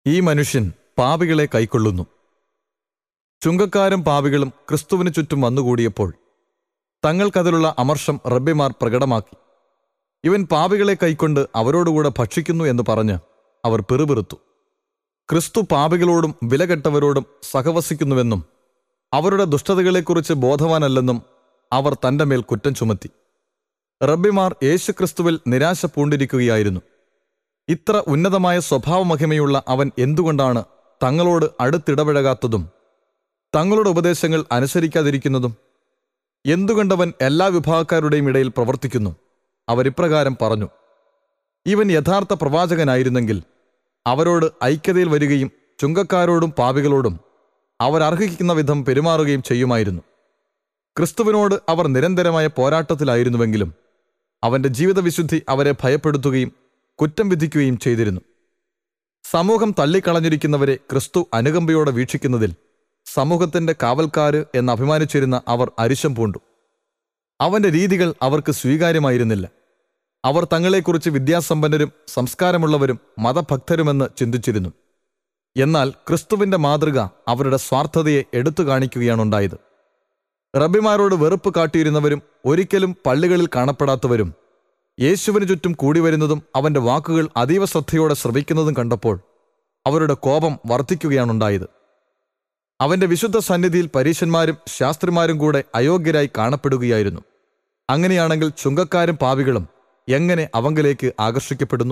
ഈ മനുഷ്യൻ പാപികളെ കൈക്കൊള്ളുന്നു ചുങ്കക്കാരും പാപികളും ക്രിസ്തുവിന് ചുറ്റും വന്നുകൂടിയപ്പോൾ തങ്ങൾക്കതിലുള്ള അമർഷം റബ്ബിമാർ പ്രകടമാക്കി ഇവൻ പാപികളെ കൈക്കൊണ്ട് അവരോടുകൂടെ ഭക്ഷിക്കുന്നു എന്ന് പറഞ്ഞ് അവർ പിറുപിറുത്തു ക്രിസ്തു പാപികളോടും വിലകെട്ടവരോടും സഹവസിക്കുന്നുവെന്നും അവരുടെ ദുഷ്ടതകളെക്കുറിച്ച് ബോധവാനല്ലെന്നും അവർ തന്റെ മേൽ കുറ്റം ചുമത്തി റബ്ബിമാർ യേശുക്രിസ്തുവിൽ നിരാശ പൂണ്ടിരിക്കുകയായിരുന്നു ഇത്ര ഉന്നതമായ സ്വഭാവമഹിമയുള്ള അവൻ എന്തുകൊണ്ടാണ് തങ്ങളോട് അടുത്തിടപഴകാത്തതും തങ്ങളുടെ ഉപദേശങ്ങൾ അനുസരിക്കാതിരിക്കുന്നതും എന്തുകൊണ്ടവൻ എല്ലാ വിഭാഗക്കാരുടെയും ഇടയിൽ പ്രവർത്തിക്കുന്നു അവരിപ്രകാരം പറഞ്ഞു ഇവൻ യഥാർത്ഥ പ്രവാചകനായിരുന്നെങ്കിൽ അവരോട് ഐക്യതയിൽ വരികയും ചുങ്കക്കാരോടും പാപികളോടും അവരർഹിക്കുന്ന വിധം പെരുമാറുകയും ചെയ്യുമായിരുന്നു ക്രിസ്തുവിനോട് അവർ നിരന്തരമായ പോരാട്ടത്തിലായിരുന്നുവെങ്കിലും അവന്റെ ജീവിതവിശുദ്ധി അവരെ ഭയപ്പെടുത്തുകയും കുറ്റം വിധിക്കുകയും ചെയ്തിരുന്നു സമൂഹം തള്ളിക്കളഞ്ഞിരിക്കുന്നവരെ ക്രിസ്തു അനുകമ്പയോടെ വീക്ഷിക്കുന്നതിൽ സമൂഹത്തിന്റെ കാവൽക്കാര് എന്ന് അഭിമാനിച്ചിരുന്ന അവർ അരിശം പൂണ്ടു അവന്റെ രീതികൾ അവർക്ക് സ്വീകാര്യമായിരുന്നില്ല അവർ തങ്ങളെക്കുറിച്ച് വിദ്യാസമ്പന്നരും സംസ്കാരമുള്ളവരും മതഭക്തരുമെന്ന് ചിന്തിച്ചിരുന്നു എന്നാൽ ക്രിസ്തുവിന്റെ മാതൃക അവരുടെ സ്വാർത്ഥതയെ എടുത്തു കാണിക്കുകയാണുണ്ടായത് റബ്ബിമാരോട് വെറുപ്പ് കാട്ടിയിരുന്നവരും ഒരിക്കലും പള്ളികളിൽ കാണപ്പെടാത്തവരും യേശുവിന് ചുറ്റും കൂടി വരുന്നതും അവന്റെ വാക്കുകൾ അതീവ ശ്രദ്ധയോടെ ശ്രവിക്കുന്നതും കണ്ടപ്പോൾ അവരുടെ കോപം വർദ്ധിക്കുകയാണുണ്ടായത് അവന്റെ വിശുദ്ധ സന്നിധിയിൽ പരീശന്മാരും ശാസ്ത്രിമാരും കൂടെ അയോഗ്യരായി കാണപ്പെടുകയായിരുന്നു അങ്ങനെയാണെങ്കിൽ ചുങ്കക്കാരും പാപികളും എങ്ങനെ അവങ്കിലേക്ക് ആകർഷിക്കപ്പെടുന്നു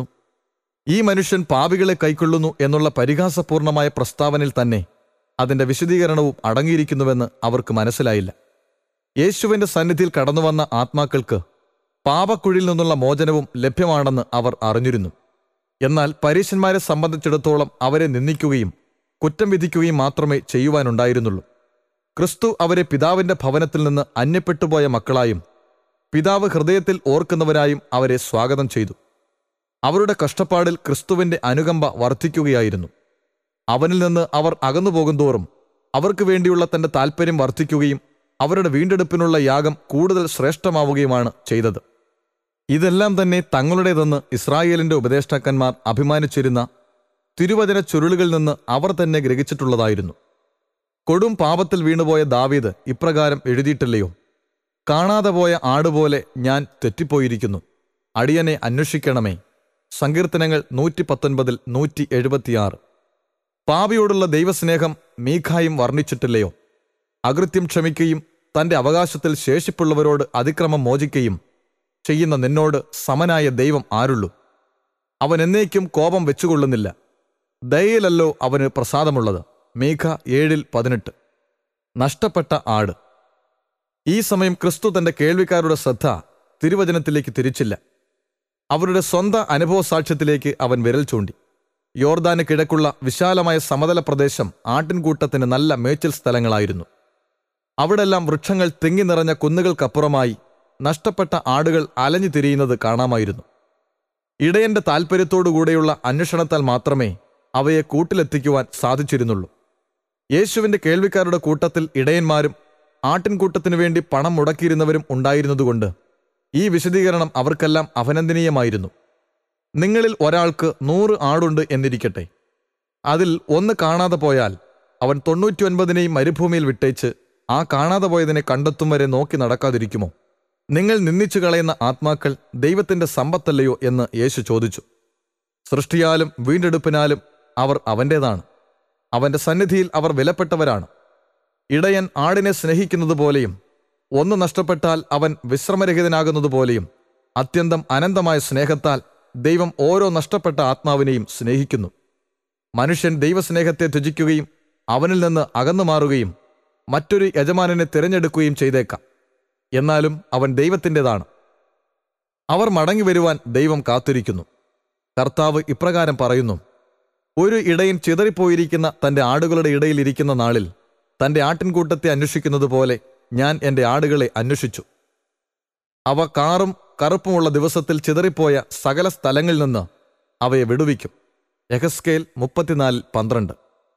ഈ മനുഷ്യൻ പാപികളെ കൈക്കൊള്ളുന്നു എന്നുള്ള പരിഹാസപൂർണമായ പ്രസ്താവനയിൽ തന്നെ അതിന്റെ വിശദീകരണവും അടങ്ങിയിരിക്കുന്നുവെന്ന് അവർക്ക് മനസ്സിലായില്ല യേശുവിന്റെ സന്നിധിയിൽ കടന്നുവന്ന ആത്മാക്കൾക്ക് പാപക്കുഴിയിൽ നിന്നുള്ള മോചനവും ലഭ്യമാണെന്ന് അവർ അറിഞ്ഞിരുന്നു എന്നാൽ പരീശന്മാരെ സംബന്ധിച്ചിടത്തോളം അവരെ നിന്ദിക്കുകയും കുറ്റം വിധിക്കുകയും മാത്രമേ ചെയ്യുവാനുണ്ടായിരുന്നുള്ളൂ ക്രിസ്തു അവരെ പിതാവിന്റെ ഭവനത്തിൽ നിന്ന് അന്യപ്പെട്ടുപോയ മക്കളായും പിതാവ് ഹൃദയത്തിൽ ഓർക്കുന്നവരായും അവരെ സ്വാഗതം ചെയ്തു അവരുടെ കഷ്ടപ്പാടിൽ ക്രിസ്തുവിന്റെ അനുകമ്പ വർദ്ധിക്കുകയായിരുന്നു അവനിൽ നിന്ന് അവർ അകന്നു പോകുന്തോറും അവർക്ക് വേണ്ടിയുള്ള തന്റെ താൽപ്പര്യം വർദ്ധിക്കുകയും അവരുടെ വീണ്ടെടുപ്പിനുള്ള യാഗം കൂടുതൽ ശ്രേഷ്ഠമാവുകയുമാണ് ചെയ്തത് ഇതെല്ലാം തന്നെ തങ്ങളുടേതെന്ന് ഇസ്രായേലിന്റെ ഉപദേഷ്ടാക്കന്മാർ അഭിമാനിച്ചിരുന്ന തിരുവചന ചുരുളുകളിൽ നിന്ന് അവർ തന്നെ ഗ്രഹിച്ചിട്ടുള്ളതായിരുന്നു കൊടും പാപത്തിൽ വീണുപോയ ദാവീദ് ഇപ്രകാരം എഴുതിയിട്ടില്ലയോ കാണാതെ പോയ ആടുപോലെ ഞാൻ തെറ്റിപ്പോയിരിക്കുന്നു അടിയനെ അന്വേഷിക്കണമേ സങ്കീർത്തനങ്ങൾ നൂറ്റി പത്തൊൻപതിൽ നൂറ്റി എഴുപത്തിയാറ് പാപിയോടുള്ള ദൈവസ്നേഹം മീഖായും വർണ്ണിച്ചിട്ടില്ലയോ അകൃത്യം ക്ഷമിക്കുകയും തന്റെ അവകാശത്തിൽ ശേഷിപ്പുള്ളവരോട് അതിക്രമം മോചിക്കുകയും ചെയ്യുന്ന നിന്നോട് സമനായ ദൈവം ആരുള്ളൂ അവൻ എന്നേക്കും കോപം വെച്ചുകൊള്ളുന്നില്ല ദയയിലല്ലോ അവന് പ്രസാദമുള്ളത് മീഖ ഏഴിൽ പതിനെട്ട് നഷ്ടപ്പെട്ട ആട് ഈ സമയം ക്രിസ്തു തന്റെ കേൾവിക്കാരുടെ ശ്രദ്ധ തിരുവചനത്തിലേക്ക് തിരിച്ചില്ല അവരുടെ സ്വന്തം അനുഭവ സാക്ഷ്യത്തിലേക്ക് അവൻ വിരൽ ചൂണ്ടി യോർദാന് കിഴക്കുള്ള വിശാലമായ സമതല പ്രദേശം ആട്ടിൻകൂട്ടത്തിന് നല്ല മേച്ചിൽ സ്ഥലങ്ങളായിരുന്നു അവിടെല്ലാം വൃക്ഷങ്ങൾ തിങ്ങി നിറഞ്ഞ കുന്നുകൾക്കപ്പുറമായി നഷ്ടപ്പെട്ട ആടുകൾ അലഞ്ഞു തിരിയുന്നത് കാണാമായിരുന്നു ഇടയന്റെ താൽപ്പര്യത്തോടുകൂടെയുള്ള അന്വേഷണത്താൽ മാത്രമേ അവയെ കൂട്ടിലെത്തിക്കുവാൻ സാധിച്ചിരുന്നുള്ളൂ യേശുവിന്റെ കേൾവിക്കാരുടെ കൂട്ടത്തിൽ ഇടയന്മാരും ആട്ടിൻകൂട്ടത്തിനു വേണ്ടി പണം മുടക്കിയിരുന്നവരും ഉണ്ടായിരുന്നതുകൊണ്ട് ഈ വിശദീകരണം അവർക്കെല്ലാം അഭിനന്ദനീയമായിരുന്നു നിങ്ങളിൽ ഒരാൾക്ക് നൂറ് ആടുണ്ട് എന്നിരിക്കട്ടെ അതിൽ ഒന്ന് കാണാതെ പോയാൽ അവൻ തൊണ്ണൂറ്റിയൊൻപതിനെയും മരുഭൂമിയിൽ വിട്ടേച്ച് ആ കാണാതെ പോയതിനെ കണ്ടെത്തും വരെ നോക്കി നടക്കാതിരിക്കുമോ നിങ്ങൾ നിന്ദിച്ചു കളയുന്ന ആത്മാക്കൾ ദൈവത്തിന്റെ സമ്പത്തല്ലയോ എന്ന് യേശു ചോദിച്ചു സൃഷ്ടിയാലും വീണ്ടെടുപ്പിനാലും അവർ അവൻ്റേതാണ് അവന്റെ സന്നിധിയിൽ അവർ വിലപ്പെട്ടവരാണ് ഇടയൻ ആടിനെ സ്നേഹിക്കുന്നത് പോലെയും ഒന്ന് നഷ്ടപ്പെട്ടാൽ അവൻ വിശ്രമരഹിതനാകുന്നത് പോലെയും അത്യന്തം അനന്തമായ സ്നേഹത്താൽ ദൈവം ഓരോ നഷ്ടപ്പെട്ട ആത്മാവിനെയും സ്നേഹിക്കുന്നു മനുഷ്യൻ ദൈവസ്നേഹത്തെ ത്യജിക്കുകയും അവനിൽ നിന്ന് അകന്നു മാറുകയും മറ്റൊരു യജമാനനെ തിരഞ്ഞെടുക്കുകയും ചെയ്തേക്കാം എന്നാലും അവൻ ദൈവത്തിൻ്റെതാണ് അവർ മടങ്ങി വരുവാൻ ദൈവം കാത്തിരിക്കുന്നു കർത്താവ് ഇപ്രകാരം പറയുന്നു ഒരു ഇടയൻ ചിതറിപ്പോയിരിക്കുന്ന തന്റെ ആടുകളുടെ ഇടയിൽ ഇരിക്കുന്ന നാളിൽ തന്റെ ആട്ടിൻകൂട്ടത്തെ അന്വേഷിക്കുന്നത് പോലെ ഞാൻ എൻ്റെ ആടുകളെ അന്വേഷിച്ചു അവ കാറും കറുപ്പുമുള്ള ദിവസത്തിൽ ചിതറിപ്പോയ സകല സ്ഥലങ്ങളിൽ നിന്ന് അവയെ വിടുവിക്കും യഹസ്കേൽ മുപ്പത്തിനാലിൽ പന്ത്രണ്ട്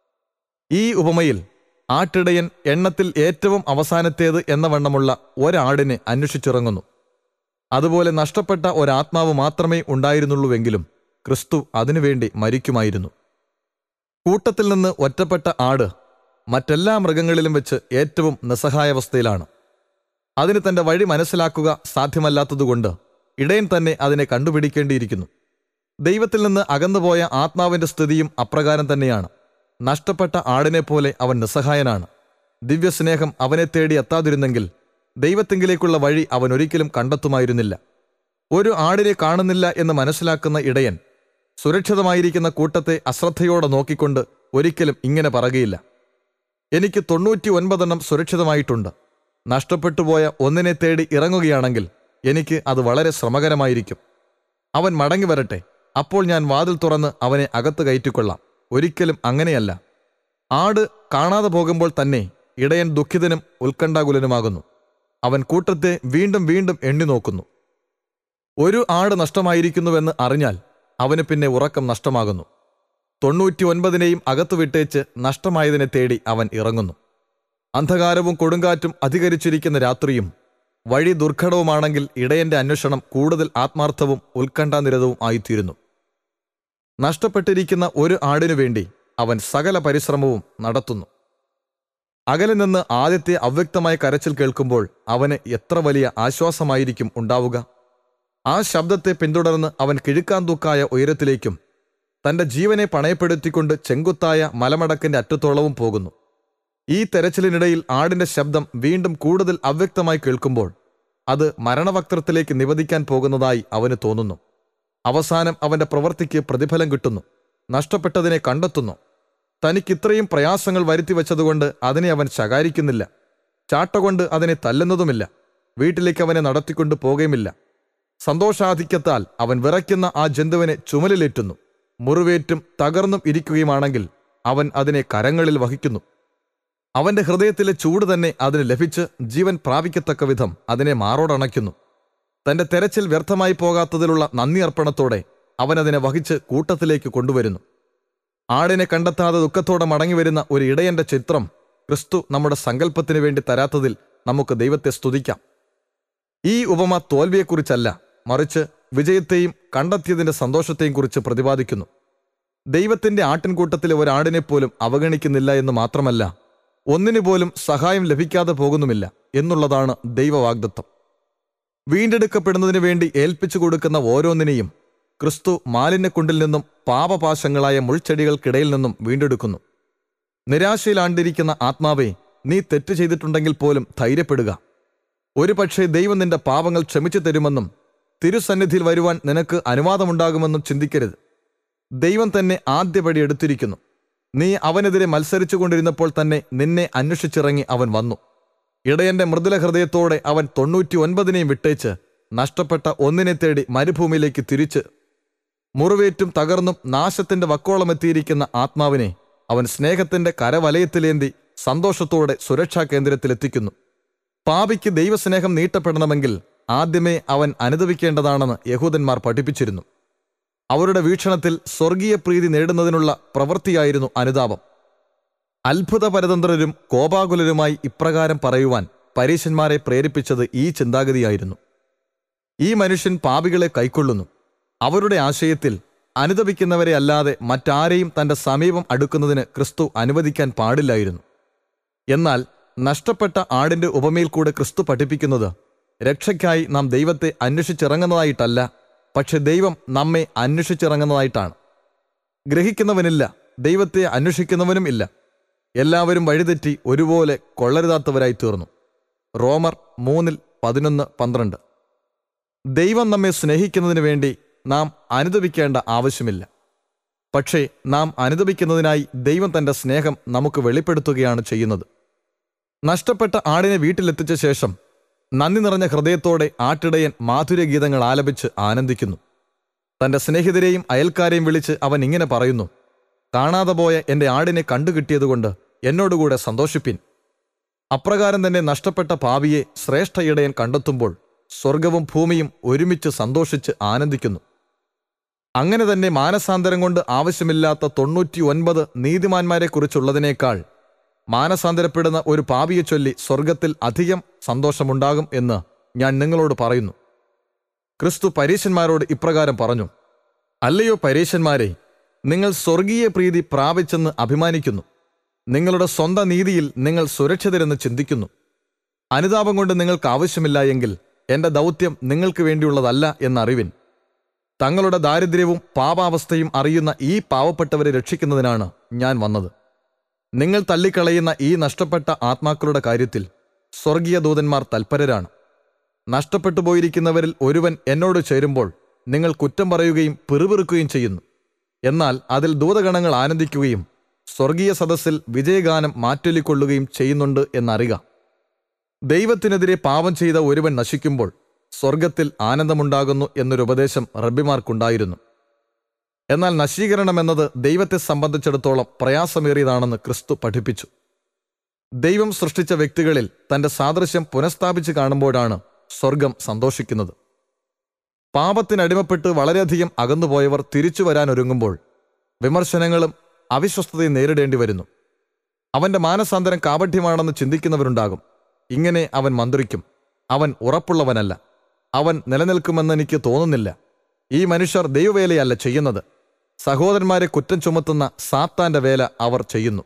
ഈ ഉപമയിൽ ആട്ടിടയൻ എണ്ണത്തിൽ ഏറ്റവും അവസാനത്തേത് എന്ന വണ്ണമുള്ള ഒരാടിനെ അന്വേഷിച്ചിറങ്ങുന്നു അതുപോലെ നഷ്ടപ്പെട്ട ഒരാത്മാവ് മാത്രമേ ഉണ്ടായിരുന്നുള്ളൂവെങ്കിലും ക്രിസ്തു അതിനുവേണ്ടി മരിക്കുമായിരുന്നു കൂട്ടത്തിൽ നിന്ന് ഒറ്റപ്പെട്ട ആട് മറ്റെല്ലാ മൃഗങ്ങളിലും വെച്ച് ഏറ്റവും നിസ്സഹായാവസ്ഥയിലാണ് അതിന് തന്റെ വഴി മനസ്സിലാക്കുക സാധ്യമല്ലാത്തതുകൊണ്ട് ഇടയൻ തന്നെ അതിനെ കണ്ടുപിടിക്കേണ്ടിയിരിക്കുന്നു ദൈവത്തിൽ നിന്ന് അകന്നുപോയ ആത്മാവിന്റെ സ്ഥിതിയും അപ്രകാരം തന്നെയാണ് നഷ്ടപ്പെട്ട ആടിനെ പോലെ അവൻ നിസ്സഹായനാണ് ദിവ്യസ്നേഹം അവനെ തേടി എത്താതിരുന്നെങ്കിൽ ദൈവത്തെങ്കിലേക്കുള്ള വഴി അവൻ ഒരിക്കലും കണ്ടെത്തുമായിരുന്നില്ല ഒരു ആടിനെ കാണുന്നില്ല എന്ന് മനസ്സിലാക്കുന്ന ഇടയൻ സുരക്ഷിതമായിരിക്കുന്ന കൂട്ടത്തെ അശ്രദ്ധയോടെ നോക്കിക്കൊണ്ട് ഒരിക്കലും ഇങ്ങനെ പറയുകയില്ല എനിക്ക് തൊണ്ണൂറ്റി ഒൻപതെണ്ണം സുരക്ഷിതമായിട്ടുണ്ട് നഷ്ടപ്പെട്ടുപോയ ഒന്നിനെ തേടി ഇറങ്ങുകയാണെങ്കിൽ എനിക്ക് അത് വളരെ ശ്രമകരമായിരിക്കും അവൻ മടങ്ങി വരട്ടെ അപ്പോൾ ഞാൻ വാതിൽ തുറന്ന് അവനെ അകത്ത് കയറ്റിക്കൊള്ളാം ഒരിക്കലും അങ്ങനെയല്ല ആട് കാണാതെ പോകുമ്പോൾ തന്നെ ഇടയൻ ദുഃഖിതനും ഉത്കണ്ഠാകുലനുമാകുന്നു അവൻ കൂട്ടത്തെ വീണ്ടും വീണ്ടും എണ്ണി നോക്കുന്നു ഒരു ആട് നഷ്ടമായിരിക്കുന്നുവെന്ന് അറിഞ്ഞാൽ അവന് പിന്നെ ഉറക്കം നഷ്ടമാകുന്നു തൊണ്ണൂറ്റി ഒൻപതിനെയും അകത്തു വിട്ടേച്ച് നഷ്ടമായതിനെ തേടി അവൻ ഇറങ്ങുന്നു അന്ധകാരവും കൊടുങ്കാറ്റും അധികരിച്ചിരിക്കുന്ന രാത്രിയും വഴി ദുർഘടവുമാണെങ്കിൽ ഇടയന്റെ അന്വേഷണം കൂടുതൽ ആത്മാർത്ഥവും ഉത്കണ്ഠാനിരതവും ആയിത്തീരുന്നു നഷ്ടപ്പെട്ടിരിക്കുന്ന ഒരു ആടിനു വേണ്ടി അവൻ സകല പരിശ്രമവും നടത്തുന്നു അകലെ നിന്ന് ആദ്യത്തെ അവ്യക്തമായ കരച്ചിൽ കേൾക്കുമ്പോൾ അവന് എത്ര വലിയ ആശ്വാസമായിരിക്കും ഉണ്ടാവുക ആ ശബ്ദത്തെ പിന്തുടർന്ന് അവൻ കിഴുക്കാന്തൂക്കായ ഉയരത്തിലേക്കും തന്റെ ജീവനെ പണയപ്പെടുത്തിക്കൊണ്ട് ചെങ്കുത്തായ മലമടക്കിന്റെ അറ്റത്തോളവും പോകുന്നു ഈ തെരച്ചിലിനിടയിൽ ആടിന്റെ ശബ്ദം വീണ്ടും കൂടുതൽ അവ്യക്തമായി കേൾക്കുമ്പോൾ അത് മരണവക്ത്രത്തിലേക്ക് നിവദിക്കാൻ പോകുന്നതായി അവന് തോന്നുന്നു അവസാനം അവന്റെ പ്രവൃത്തിക്ക് പ്രതിഫലം കിട്ടുന്നു നഷ്ടപ്പെട്ടതിനെ കണ്ടെത്തുന്നു തനിക്കിത്രയും പ്രയാസങ്ങൾ വരുത്തി വച്ചതുകൊണ്ട് അതിനെ അവൻ ശകാരിക്കുന്നില്ല ചാട്ടകൊണ്ട് അതിനെ തല്ലുന്നതുമില്ല വീട്ടിലേക്ക് അവനെ നടത്തിക്കൊണ്ട് പോകുകയുമില്ല സന്തോഷാധിക്യത്താൽ അവൻ വിറയ്ക്കുന്ന ആ ജന്തുവിനെ ചുമലിലേറ്റുന്നു മുറിവേറ്റും തകർന്നും ഇരിക്കുകയുമാണെങ്കിൽ അവൻ അതിനെ കരങ്ങളിൽ വഹിക്കുന്നു അവന്റെ ഹൃദയത്തിലെ ചൂട് തന്നെ അതിന് ലഭിച്ച് ജീവൻ പ്രാപിക്കത്തക്ക വിധം അതിനെ മാറോടണയ്ക്കുന്നു തന്റെ തെരച്ചിൽ വ്യർത്ഥമായി പോകാത്തതിലുള്ള നന്ദി അർപ്പണത്തോടെ അവൻ അതിനെ വഹിച്ച് കൂട്ടത്തിലേക്ക് കൊണ്ടുവരുന്നു ആടിനെ കണ്ടെത്താതെ ദുഃഖത്തോടെ മടങ്ങിവരുന്ന ഒരു ഇടയന്റെ ചിത്രം ക്രിസ്തു നമ്മുടെ സങ്കല്പത്തിന് വേണ്ടി തരാത്തതിൽ നമുക്ക് ദൈവത്തെ സ്തുതിക്കാം ഈ ഉപമ തോൽവിയെക്കുറിച്ചല്ല മറിച്ച് വിജയത്തെയും കണ്ടെത്തിയതിന്റെ സന്തോഷത്തെയും കുറിച്ച് പ്രതിപാദിക്കുന്നു ദൈവത്തിന്റെ ആട്ടിൻകൂട്ടത്തിലെ ഒരാടിനെ പോലും അവഗണിക്കുന്നില്ല എന്ന് മാത്രമല്ല ഒന്നിനു പോലും സഹായം ലഭിക്കാതെ പോകുന്നുമില്ല എന്നുള്ളതാണ് ദൈവവാഗ്ദത്വം വീണ്ടെടുക്കപ്പെടുന്നതിനു വേണ്ടി ഏൽപ്പിച്ചു കൊടുക്കുന്ന ഓരോന്നിനെയും ക്രിസ്തു മാലിന്യക്കുണ്ടിൽ നിന്നും പാപപാശങ്ങളായ മുൾച്ചെടികൾക്കിടയിൽ നിന്നും വീണ്ടെടുക്കുന്നു നിരാശയിലാണ്ടിരിക്കുന്ന ആത്മാവെ നീ തെറ്റ് ചെയ്തിട്ടുണ്ടെങ്കിൽ പോലും ധൈര്യപ്പെടുക ഒരുപക്ഷെ ദൈവം നിന്റെ പാപങ്ങൾ ക്ഷമിച്ചു തരുമെന്നും തിരുസന്നിധിയിൽ വരുവാൻ നിനക്ക് അനുവാദമുണ്ടാകുമെന്നും ചിന്തിക്കരുത് ദൈവം തന്നെ ആദ്യപടി എടുത്തിരിക്കുന്നു നീ അവനെതിരെ മത്സരിച്ചു കൊണ്ടിരുന്നപ്പോൾ തന്നെ നിന്നെ അന്വേഷിച്ചിറങ്ങി അവൻ വന്നു ഇടയന്റെ മൃദുല ഹൃദയത്തോടെ അവൻ തൊണ്ണൂറ്റി ഒൻപതിനെയും വിട്ടേച്ച് നഷ്ടപ്പെട്ട ഒന്നിനെ തേടി മരുഭൂമിയിലേക്ക് തിരിച്ച് മുറിവേറ്റും തകർന്നും നാശത്തിന്റെ വക്കോളമെത്തിയിരിക്കുന്ന ആത്മാവിനെ അവൻ സ്നേഹത്തിന്റെ കരവലയത്തിലേന്തി സന്തോഷത്തോടെ സുരക്ഷാ കേന്ദ്രത്തിലെത്തിക്കുന്നു പാപിക്ക് ദൈവസ്നേഹം നീട്ടപ്പെടണമെങ്കിൽ ആദ്യമേ അവൻ അനുദവിക്കേണ്ടതാണെന്ന് യഹൂദന്മാർ പഠിപ്പിച്ചിരുന്നു അവരുടെ വീക്ഷണത്തിൽ സ്വർഗീയ പ്രീതി നേടുന്നതിനുള്ള പ്രവൃത്തിയായിരുന്നു അനുതാപം അത്ഭുത പരതന്ത്രരും കോപാകുലരുമായി ഇപ്രകാരം പറയുവാൻ പരീശന്മാരെ പ്രേരിപ്പിച്ചത് ഈ ചിന്താഗതിയായിരുന്നു ഈ മനുഷ്യൻ പാപികളെ കൈക്കൊള്ളുന്നു അവരുടെ ആശയത്തിൽ അനുദപിക്കുന്നവരെ അല്ലാതെ മറ്റാരെയും തന്റെ സമീപം അടുക്കുന്നതിന് ക്രിസ്തു അനുവദിക്കാൻ പാടില്ലായിരുന്നു എന്നാൽ നഷ്ടപ്പെട്ട ആടിന്റെ ഉപമയിൽ കൂടെ ക്രിസ്തു പഠിപ്പിക്കുന്നത് രക്ഷയ്ക്കായി നാം ദൈവത്തെ അന്വേഷിച്ചിറങ്ങുന്നതായിട്ടല്ല പക്ഷെ ദൈവം നമ്മെ അന്വേഷിച്ചിറങ്ങുന്നതായിട്ടാണ് ഗ്രഹിക്കുന്നവനില്ല ദൈവത്തെ അന്വേഷിക്കുന്നവനും ഇല്ല എല്ലാവരും വഴിതെറ്റി ഒരുപോലെ കൊള്ളരുതാത്തവരായി തീർന്നു റോമർ മൂന്നിൽ പതിനൊന്ന് പന്ത്രണ്ട് ദൈവം നമ്മെ സ്നേഹിക്കുന്നതിന് വേണ്ടി നാം അനുദപിക്കേണ്ട ആവശ്യമില്ല പക്ഷേ നാം അനുദപിക്കുന്നതിനായി ദൈവം തന്റെ സ്നേഹം നമുക്ക് വെളിപ്പെടുത്തുകയാണ് ചെയ്യുന്നത് നഷ്ടപ്പെട്ട ആടിനെ വീട്ടിലെത്തിച്ച ശേഷം നന്ദി നിറഞ്ഞ ഹൃദയത്തോടെ ആട്ടിടയൻ മാധുര്യഗീതങ്ങൾ ആലപിച്ച് ആനന്ദിക്കുന്നു തന്റെ സ്നേഹിതരെയും അയൽക്കാരെയും വിളിച്ച് അവൻ ഇങ്ങനെ പറയുന്നു കാണാതെ പോയ എന്റെ ആടിനെ കണ്ടുകിട്ടിയതുകൊണ്ട് എന്നോടുകൂടെ സന്തോഷിപ്പിൻ അപ്രകാരം തന്നെ നഷ്ടപ്പെട്ട പാവിയെ ശ്രേഷ്ഠ ഇടയൻ കണ്ടെത്തുമ്പോൾ സ്വർഗവും ഭൂമിയും ഒരുമിച്ച് സന്തോഷിച്ച് ആനന്ദിക്കുന്നു അങ്ങനെ തന്നെ മാനസാന്തരം കൊണ്ട് ആവശ്യമില്ലാത്ത തൊണ്ണൂറ്റി ഒൻപത് നീതിമാന്മാരെക്കുറിച്ചുള്ളതിനേക്കാൾ മാനസാന്തരപ്പെടുന്ന ഒരു പാപിയെ ചൊല്ലി സ്വർഗത്തിൽ അധികം സന്തോഷമുണ്ടാകും എന്ന് ഞാൻ നിങ്ങളോട് പറയുന്നു ക്രിസ്തു പരീശന്മാരോട് ഇപ്രകാരം പറഞ്ഞു അല്ലയോ പരീശന്മാരെ നിങ്ങൾ സ്വർഗീയ പ്രീതി പ്രാപിച്ചെന്ന് അഭിമാനിക്കുന്നു നിങ്ങളുടെ സ്വന്തം നീതിയിൽ നിങ്ങൾ സുരക്ഷിതരെന്ന് ചിന്തിക്കുന്നു അനുതാപം കൊണ്ട് നിങ്ങൾക്ക് ആവശ്യമില്ല എങ്കിൽ എന്റെ ദൗത്യം നിങ്ങൾക്ക് വേണ്ടിയുള്ളതല്ല എന്നറിവിൻ തങ്ങളുടെ ദാരിദ്ര്യവും പാപാവസ്ഥയും അറിയുന്ന ഈ പാവപ്പെട്ടവരെ രക്ഷിക്കുന്നതിനാണ് ഞാൻ വന്നത് നിങ്ങൾ തള്ളിക്കളയുന്ന ഈ നഷ്ടപ്പെട്ട ആത്മാക്കളുടെ കാര്യത്തിൽ സ്വർഗീയ ദൂതന്മാർ തൽപരരാണ് നഷ്ടപ്പെട്ടു പോയിരിക്കുന്നവരിൽ ഒരുവൻ എന്നോട് ചേരുമ്പോൾ നിങ്ങൾ കുറ്റം പറയുകയും പിറുപിറുക്കുകയും ചെയ്യുന്നു എന്നാൽ അതിൽ ദൂതഗണങ്ങൾ ആനന്ദിക്കുകയും സ്വർഗീയ സദസ്സിൽ വിജയഗാനം മാറ്റൊല്ലിക്കൊള്ളുകയും ചെയ്യുന്നുണ്ട് എന്നറിയുക ദൈവത്തിനെതിരെ പാപം ചെയ്ത ഒരുവൻ നശിക്കുമ്പോൾ സ്വർഗത്തിൽ ആനന്ദമുണ്ടാകുന്നു എന്നൊരു ഉപദേശം റബ്ബിമാർക്കുണ്ടായിരുന്നു എന്നാൽ നശീകരണം എന്നത് ദൈവത്തെ സംബന്ധിച്ചിടത്തോളം പ്രയാസമേറിയതാണെന്ന് ക്രിസ്തു പഠിപ്പിച്ചു ദൈവം സൃഷ്ടിച്ച വ്യക്തികളിൽ തന്റെ സാദൃശ്യം പുനഃസ്ഥാപിച്ച് കാണുമ്പോഴാണ് സ്വർഗം സന്തോഷിക്കുന്നത് പാപത്തിനടിമപ്പെട്ട് വളരെയധികം അകന്നുപോയവർ തിരിച്ചു വരാനൊരുങ്ങുമ്പോൾ വിമർശനങ്ങളും അവിശ്വസ്തതയും നേരിടേണ്ടി വരുന്നു അവന്റെ മാനസാന്തരം കാപഠ്യമാണെന്ന് ചിന്തിക്കുന്നവരുണ്ടാകും ഇങ്ങനെ അവൻ മന്ത്രിക്കും അവൻ ഉറപ്പുള്ളവനല്ല അവൻ നിലനിൽക്കുമെന്ന് എനിക്ക് തോന്നുന്നില്ല ഈ മനുഷ്യർ ദൈവവേലയല്ല ചെയ്യുന്നത് സഹോദരന്മാരെ കുറ്റം ചുമത്തുന്ന സാത്താന്റെ വേല അവർ ചെയ്യുന്നു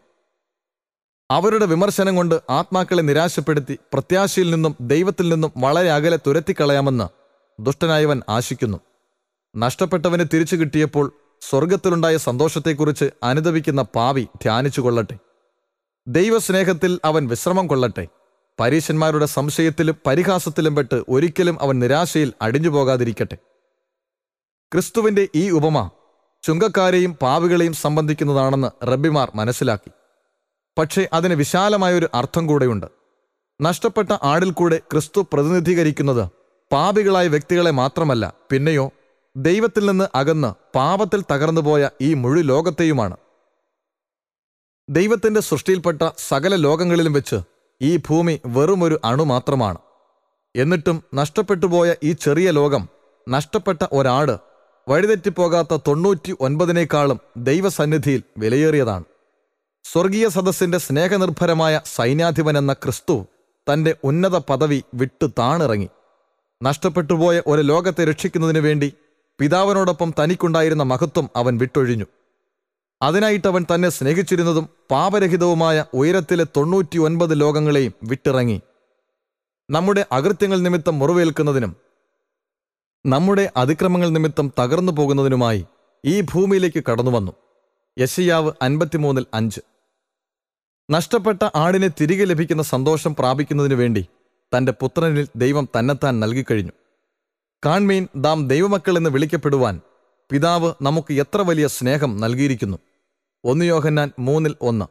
അവരുടെ വിമർശനം കൊണ്ട് ആത്മാക്കളെ നിരാശപ്പെടുത്തി പ്രത്യാശയിൽ നിന്നും ദൈവത്തിൽ നിന്നും വളരെ അകലെ തുരത്തിക്കളയാമെന്ന് ദുഷ്ടനായവൻ ആശിക്കുന്നു നഷ്ടപ്പെട്ടവന് തിരിച്ചു കിട്ടിയപ്പോൾ സ്വർഗത്തിലുണ്ടായ സന്തോഷത്തെക്കുറിച്ച് അനുദപിക്കുന്ന പാവി ധ്യാനിച്ചുകൊള്ളട്ടെ ദൈവസ്നേഹത്തിൽ അവൻ വിശ്രമം കൊള്ളട്ടെ പരീശന്മാരുടെ സംശയത്തിലും പരിഹാസത്തിലും പെട്ട് ഒരിക്കലും അവൻ നിരാശയിൽ അടിഞ്ഞു പോകാതിരിക്കട്ടെ ക്രിസ്തുവിന്റെ ഈ ഉപമ ചുങ്കക്കാരെയും പാവികളെയും സംബന്ധിക്കുന്നതാണെന്ന് റബ്ബിമാർ മനസ്സിലാക്കി പക്ഷേ അതിന് വിശാലമായൊരു അർത്ഥം കൂടെയുണ്ട് നഷ്ടപ്പെട്ട ആടിൽ കൂടെ ക്രിസ്തു പ്രതിനിധീകരിക്കുന്നത് പാപികളായ വ്യക്തികളെ മാത്രമല്ല പിന്നെയോ ദൈവത്തിൽ നിന്ന് അകന്ന് പാപത്തിൽ തകർന്നുപോയ ഈ മുഴു ലോകത്തെയുമാണ് ദൈവത്തിന്റെ സൃഷ്ടിയിൽപ്പെട്ട സകല ലോകങ്ങളിലും വെച്ച് ഈ ഭൂമി വെറുമൊരു അണു മാത്രമാണ് എന്നിട്ടും നഷ്ടപ്പെട്ടുപോയ ഈ ചെറിയ ലോകം നഷ്ടപ്പെട്ട ഒരാട് വഴിതെറ്റിപ്പോകാത്ത തൊണ്ണൂറ്റി ഒൻപതിനേക്കാളും ദൈവസന്നിധിയിൽ വിലയേറിയതാണ് സ്വർഗീയ സദസ്സിന്റെ സ്നേഹനിർഭരമായ സൈന്യാധിപൻ എന്ന ക്രിസ്തു തന്റെ ഉന്നത പദവി വിട്ടു താണിറങ്ങി നഷ്ടപ്പെട്ടുപോയ ഒരു ലോകത്തെ രക്ഷിക്കുന്നതിനു വേണ്ടി പിതാവിനോടൊപ്പം തനിക്കുണ്ടായിരുന്ന മഹത്വം അവൻ വിട്ടൊഴിഞ്ഞു അതിനായിട്ടവൻ തന്നെ സ്നേഹിച്ചിരുന്നതും പാപരഹിതവുമായ ഉയരത്തിലെ തൊണ്ണൂറ്റി ഒൻപത് ലോകങ്ങളെയും വിട്ടിറങ്ങി നമ്മുടെ അകൃത്യങ്ങൾ നിമിത്തം മുറിവേൽക്കുന്നതിനും നമ്മുടെ അതിക്രമങ്ങൾ നിമിത്തം തകർന്നു പോകുന്നതിനുമായി ഈ ഭൂമിയിലേക്ക് കടന്നുവന്നു യശയാവ് അൻപത്തിമൂന്നിൽ അഞ്ച് നഷ്ടപ്പെട്ട ആടിനെ തിരികെ ലഭിക്കുന്ന സന്തോഷം പ്രാപിക്കുന്നതിനു വേണ്ടി തന്റെ പുത്രനിൽ ദൈവം തന്നെത്താൻ നൽകിക്കഴിഞ്ഞു കാൺമീൻ ദാം ദൈവമക്കൾ എന്ന് വിളിക്കപ്പെടുവാൻ പിതാവ് നമുക്ക് എത്ര വലിയ സ്നേഹം നൽകിയിരിക്കുന്നു ഒന്ന് യോഹന്നാൻ മൂന്നിൽ ഒന്ന്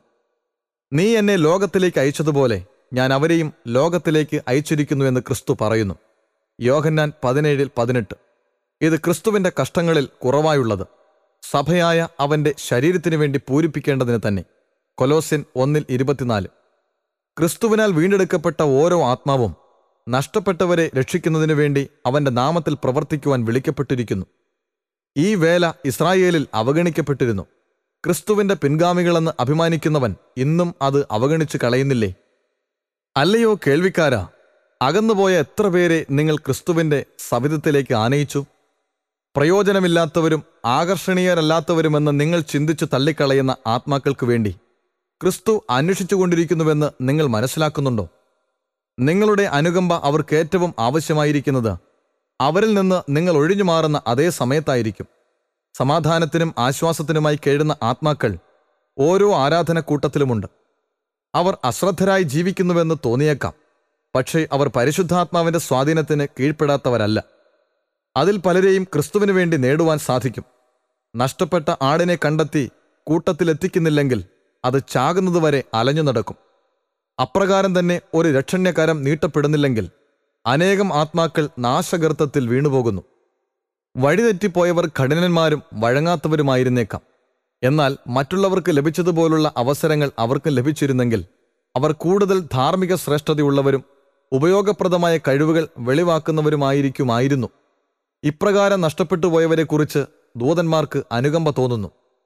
നീ എന്നെ ലോകത്തിലേക്ക് അയച്ചതുപോലെ ഞാൻ അവരെയും ലോകത്തിലേക്ക് അയച്ചിരിക്കുന്നു എന്ന് ക്രിസ്തു പറയുന്നു യോഹന്നാൻ പതിനേഴിൽ പതിനെട്ട് ഇത് ക്രിസ്തുവിന്റെ കഷ്ടങ്ങളിൽ കുറവായുള്ളത് സഭയായ അവന്റെ ശരീരത്തിനു വേണ്ടി പൂരിപ്പിക്കേണ്ടതിന് തന്നെ കൊലോസ്യൻ ഒന്നിൽ ഇരുപത്തിനാല് ക്രിസ്തുവിനാൽ വീണ്ടെടുക്കപ്പെട്ട ഓരോ ആത്മാവും നഷ്ടപ്പെട്ടവരെ രക്ഷിക്കുന്നതിനു വേണ്ടി അവന്റെ നാമത്തിൽ പ്രവർത്തിക്കുവാൻ വിളിക്കപ്പെട്ടിരിക്കുന്നു ഈ വേല ഇസ്രായേലിൽ അവഗണിക്കപ്പെട്ടിരുന്നു ക്രിസ്തുവിന്റെ പിൻഗാമികളെന്ന് അഭിമാനിക്കുന്നവൻ ഇന്നും അത് അവഗണിച്ചു കളയുന്നില്ലേ അല്ലയോ കേൾവിക്കാരാ അകന്നുപോയ എത്ര പേരെ നിങ്ങൾ ക്രിസ്തുവിന്റെ സവിധത്തിലേക്ക് ആനയിച്ചു പ്രയോജനമില്ലാത്തവരും ആകർഷണീയരല്ലാത്തവരുമെന്ന് നിങ്ങൾ ചിന്തിച്ചു തള്ളിക്കളയുന്ന ആത്മാക്കൾക്ക് വേണ്ടി ക്രിസ്തു അന്വേഷിച്ചുകൊണ്ടിരിക്കുന്നുവെന്ന് നിങ്ങൾ മനസ്സിലാക്കുന്നുണ്ടോ നിങ്ങളുടെ അനുകമ്പ അവർക്ക് ഏറ്റവും ആവശ്യമായിരിക്കുന്നത് അവരിൽ നിന്ന് നിങ്ങൾ ഒഴിഞ്ഞു മാറുന്ന അതേ സമയത്തായിരിക്കും സമാധാനത്തിനും ആശ്വാസത്തിനുമായി കേഴുന്ന ആത്മാക്കൾ ഓരോ ആരാധനക്കൂട്ടത്തിലുമുണ്ട് അവർ അശ്രദ്ധരായി ജീവിക്കുന്നുവെന്ന് തോന്നിയേക്കാം പക്ഷേ അവർ പരിശുദ്ധാത്മാവിന്റെ സ്വാധീനത്തിന് കീഴ്പ്പെടാത്തവരല്ല അതിൽ പലരെയും ക്രിസ്തുവിനു വേണ്ടി നേടുവാൻ സാധിക്കും നഷ്ടപ്പെട്ട ആടിനെ കണ്ടെത്തി കൂട്ടത്തിലെത്തിക്കുന്നില്ലെങ്കിൽ അത് ചാകുന്നതുവരെ അലഞ്ഞു നടക്കും അപ്രകാരം തന്നെ ഒരു രക്ഷണ്യകരം നീട്ടപ്പെടുന്നില്ലെങ്കിൽ അനേകം ആത്മാക്കൾ നാശഗർത്തത്തിൽ വീണുപോകുന്നു വഴിതെറ്റിപ്പോയവർ കഠിനന്മാരും വഴങ്ങാത്തവരുമായിരുന്നേക്കാം എന്നാൽ മറ്റുള്ളവർക്ക് ലഭിച്ചതുപോലുള്ള അവസരങ്ങൾ അവർക്ക് ലഭിച്ചിരുന്നെങ്കിൽ അവർ കൂടുതൽ ധാർമ്മിക ശ്രേഷ്ഠതയുള്ളവരും ഉപയോഗപ്രദമായ കഴിവുകൾ വെളിവാക്കുന്നവരുമായിരിക്കുമായിരുന്നു ഇപ്രകാരം നഷ്ടപ്പെട്ടു പോയവരെക്കുറിച്ച് ദൂതന്മാർക്ക് അനുകമ്പ തോന്നുന്നു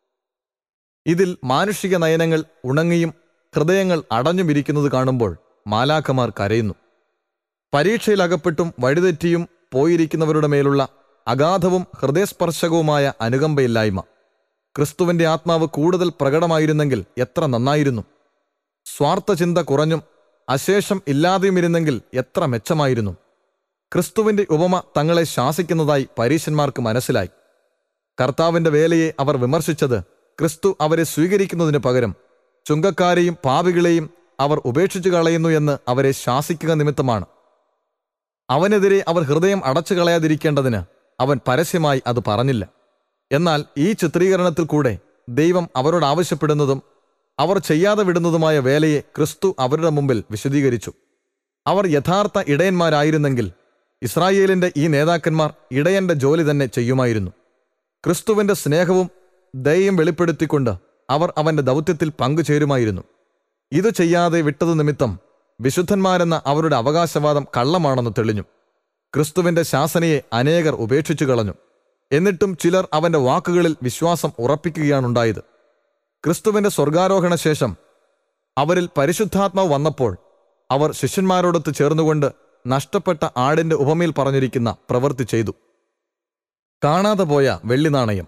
ഇതിൽ മാനുഷിക നയനങ്ങൾ ഉണങ്ങിയും ഹൃദയങ്ങൾ അടഞ്ഞുമിരിക്കുന്നത് കാണുമ്പോൾ മാലാഖമാർ കരയുന്നു പരീക്ഷയിലകപ്പെട്ടും വഴിതെറ്റിയും പോയിരിക്കുന്നവരുടെ മേലുള്ള അഗാധവും ഹൃദയസ്പർശകവുമായ അനുകമ്പയില്ലായ്മ ക്രിസ്തുവിന്റെ ആത്മാവ് കൂടുതൽ പ്രകടമായിരുന്നെങ്കിൽ എത്ര നന്നായിരുന്നു സ്വാർത്ഥ ചിന്ത കുറഞ്ഞും അശേഷം ഇല്ലാതെയും ഇരുന്നെങ്കിൽ എത്ര മെച്ചമായിരുന്നു ക്രിസ്തുവിന്റെ ഉപമ തങ്ങളെ ശാസിക്കുന്നതായി പരീശന്മാർക്ക് മനസ്സിലായി കർത്താവിന്റെ വേലയെ അവർ വിമർശിച്ചത് ക്രിസ്തു അവരെ സ്വീകരിക്കുന്നതിന് പകരം ചുങ്കക്കാരെയും പാപികളെയും അവർ ഉപേക്ഷിച്ചു കളയുന്നു എന്ന് അവരെ ശാസിക്കുക നിമിത്തമാണ് അവനെതിരെ അവർ ഹൃദയം അടച്ചു കളയാതിരിക്കേണ്ടതിന് അവൻ പരസ്യമായി അത് പറഞ്ഞില്ല എന്നാൽ ഈ ചിത്രീകരണത്തിൽ കൂടെ ദൈവം അവരോട് ആവശ്യപ്പെടുന്നതും അവർ ചെയ്യാതെ വിടുന്നതുമായ വേലയെ ക്രിസ്തു അവരുടെ മുമ്പിൽ വിശദീകരിച്ചു അവർ യഥാർത്ഥ ഇടയന്മാരായിരുന്നെങ്കിൽ ഇസ്രായേലിന്റെ ഈ നേതാക്കന്മാർ ഇടയന്റെ ജോലി തന്നെ ചെയ്യുമായിരുന്നു ക്രിസ്തുവിന്റെ സ്നേഹവും ദയയും വെളിപ്പെടുത്തിക്കൊണ്ട് അവർ അവന്റെ ദൗത്യത്തിൽ പങ്കുചേരുമായിരുന്നു ഇത് ചെയ്യാതെ വിട്ടതു നിമിത്തം വിശുദ്ധന്മാരെന്ന അവരുടെ അവകാശവാദം കള്ളമാണെന്ന് തെളിഞ്ഞു ക്രിസ്തുവിന്റെ ശാസനയെ അനേകർ ഉപേക്ഷിച്ചു കളഞ്ഞു എന്നിട്ടും ചിലർ അവന്റെ വാക്കുകളിൽ വിശ്വാസം ഉറപ്പിക്കുകയാണുണ്ടായത് ക്രിസ്തുവിന്റെ സ്വർഗാരോഹണ ശേഷം അവരിൽ പരിശുദ്ധാത്മാവ് വന്നപ്പോൾ അവർ ശിഷ്യന്മാരോടൊത്ത് ചേർന്നുകൊണ്ട് നഷ്ടപ്പെട്ട ആടിന്റെ ഉപമയിൽ പറഞ്ഞിരിക്കുന്ന പ്രവൃത്തി ചെയ്തു കാണാതെ പോയ വെള്ളി നാണയം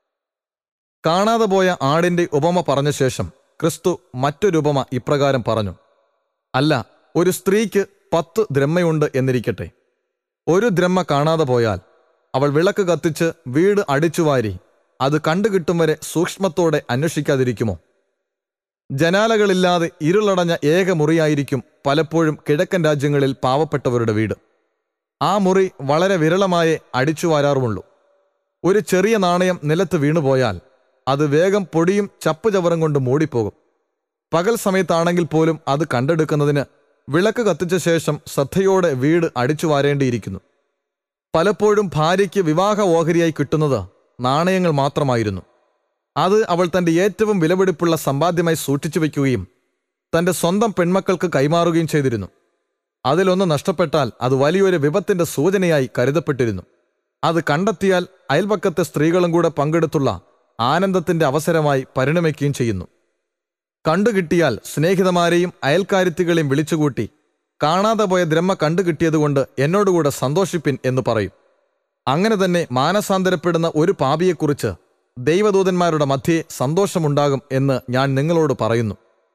കാണാതെ പോയ ആടിന്റെ ഉപമ പറഞ്ഞ ശേഷം ക്രിസ്തു മറ്റൊരു ഉപമ ഇപ്രകാരം പറഞ്ഞു അല്ല ഒരു സ്ത്രീക്ക് പത്ത് ദ്രഹ്മയുണ്ട് എന്നിരിക്കട്ടെ ഒരു ദ്രഹ്മ കാണാതെ പോയാൽ അവൾ വിളക്ക് കത്തിച്ച് വീട് അടിച്ചുവാരി അത് കണ്ടുകിട്ടും വരെ സൂക്ഷ്മത്തോടെ അന്വേഷിക്കാതിരിക്കുമോ ജനാലകളില്ലാതെ ഇരുളടഞ്ഞ ഏക മുറിയായിരിക്കും പലപ്പോഴും കിഴക്കൻ രാജ്യങ്ങളിൽ പാവപ്പെട്ടവരുടെ വീട് ആ മുറി വളരെ വിരളമായേ അടിച്ചുവാരാറുമുള്ളൂ ഒരു ചെറിയ നാണയം നിലത്ത് വീണുപോയാൽ അത് വേഗം പൊടിയും ചപ്പുചവറും കൊണ്ട് മൂടിപ്പോകും പകൽ സമയത്താണെങ്കിൽ പോലും അത് കണ്ടെടുക്കുന്നതിന് വിളക്ക് കത്തിച്ച ശേഷം ശ്രദ്ധയോടെ വീട് അടിച്ചു വാരേണ്ടിയിരിക്കുന്നു പലപ്പോഴും ഭാര്യയ്ക്ക് വിവാഹ ഓഹരിയായി കിട്ടുന്നത് നാണയങ്ങൾ മാത്രമായിരുന്നു അത് അവൾ തന്റെ ഏറ്റവും വിലപിടിപ്പുള്ള സമ്പാദ്യമായി സൂക്ഷിച്ചു വയ്ക്കുകയും തന്റെ സ്വന്തം പെൺമക്കൾക്ക് കൈമാറുകയും ചെയ്തിരുന്നു അതിലൊന്ന് നഷ്ടപ്പെട്ടാൽ അത് വലിയൊരു വിപത്തിന്റെ സൂചനയായി കരുതപ്പെട്ടിരുന്നു അത് കണ്ടെത്തിയാൽ അയൽപക്കത്തെ സ്ത്രീകളും കൂടെ പങ്കെടുത്തുള്ള ആനന്ദത്തിന്റെ അവസരമായി പരിണമിക്കുകയും ചെയ്യുന്നു കണ്ടുകിട്ടിയാൽ സ്നേഹിതമാരെയും അയൽക്കാരിത്തികളെയും വിളിച്ചുകൂട്ടി കാണാതെ പോയ ദ്രഹ്മ കണ്ടുകിട്ടിയതുകൊണ്ട് എന്നോടുകൂടെ സന്തോഷിപ്പിൻ എന്ന് പറയും അങ്ങനെ തന്നെ മാനസാന്തരപ്പെടുന്ന ഒരു പാപിയെക്കുറിച്ച് ദൈവദൂതന്മാരുടെ മധ്യേ സന്തോഷമുണ്ടാകും എന്ന് ഞാൻ നിങ്ങളോട് പറയുന്നു